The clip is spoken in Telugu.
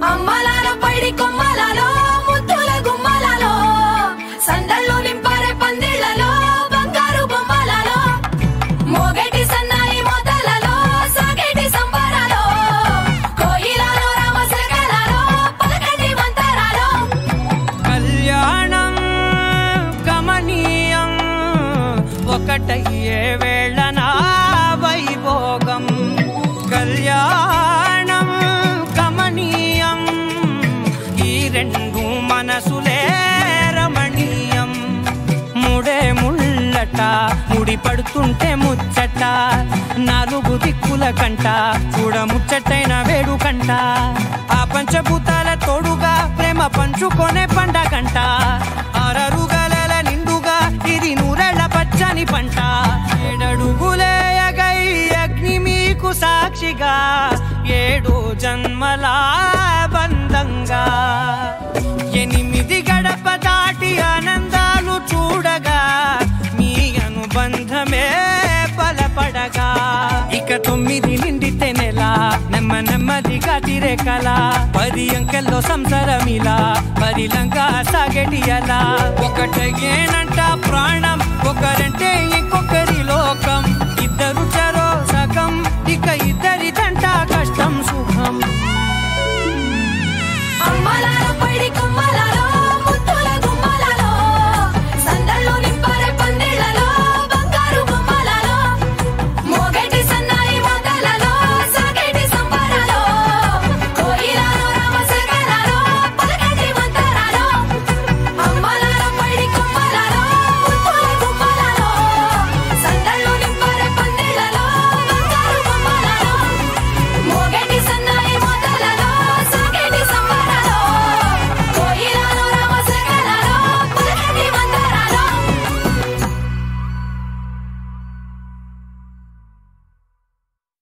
అమ్మలాలో పైడి కొమ్మలలో ముద్దుల గుమ్మలలో సందళ్ళు నింపారే పందిళ్లలో బంగారు బొమ్మలలో మోగేటి సన్నాయి మొదలలో సాగేటి సంబరాలో కోయిలలో రామశకలలో పలకటి మంతరాలో కళ్యాణం గమనీయం ఒకటయ్యే వేళ నా వైభోగం కళ్యాణం గమనీయం ఈ రెండు మనసులే రమణీయం ముడే ముళ్ళట ముడి పడుతుంటే ముచ్చట నాలుగు దిక్కుల కంట చూడ ముచ్చటైన వేడుకంట ఆ పంచభూతాల తోడుగా ప్రేమ పంచుకొనే పండగంట ఆరరుగల నిండుగా ఇది నూరెళ్ళ పచ్చని పంట ఏడడుగులేయగై అగ్ని మీకు సాక్షిగా ఏడు జన్మల బంధంగా ఎనిమిది గడప దాటి ఆనందాలు చూడగా మీ అనుబంధమే బలపడగా ఇక తొమ్మిది నిండితే నెల నెమ్మ నెమ్మదిగా తిరే కల పది అంకెల్లో సంసారమిలా పరిలంగా సాగటి అలా ఒకటేనంట ప్రాణం ఒకరంటే ఇంకొకరి లోకం ఇద్దరు